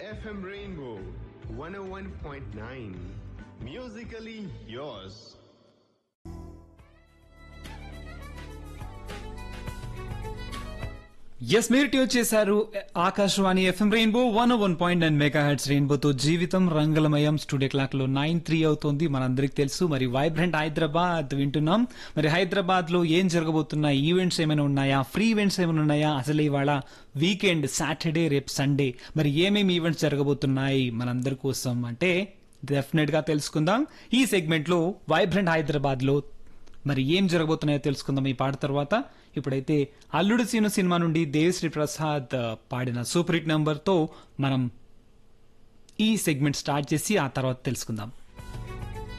FM Rainbow 101.9. Musically yours. Yes మీరు tune చేశారు Akashvani FM rainbow one one point nine mega heads రెయిన్బోతో జీవితం రంగులమయం స్టూడియో క్లాక్ లో నైన్ త్రీ అవుతుంది మనందరికి తెలుసు మరి వైబ్రెంట్ హైదరాబాద్ వింటున్నాం మరి హైదరాబాద్ లో ఏం జరగబోతున్నాయి ఈవెంట్స్ ఏమైనా ఉన్నాయా ఫ్రీ ఈవెంట్స్ ఏమైనా ఉన్నాయా అసలు ఇవాళ వీకెండ్ సాటర్డే రేపు సండే మరి ఏమేమి ఈవెంట్స్ జరగబోతున్నాయి మనందరి కోసం అంటే డెఫినెట్ గా తెలుసుకుందాం ఈ సెగ్మెంట్ లో వైబ్రెంట్ హైదరాబాద్ లో మరి ఏం జరగబోతున్నాయో తెలుసుకుందాం ఈ పాట తర్వాత ఇప్పుడైతే అల్లుడు సీను సినిమా నుండి దేవిశ్రీ ప్రసాద్ ఆ, పాడిన సూపర్ హిట్ నంబర్ తో మనం ఈ సెగ్మెంట్ స్టార్ట్ చేసి ఆ తర్వాత తెలుసుకుందాం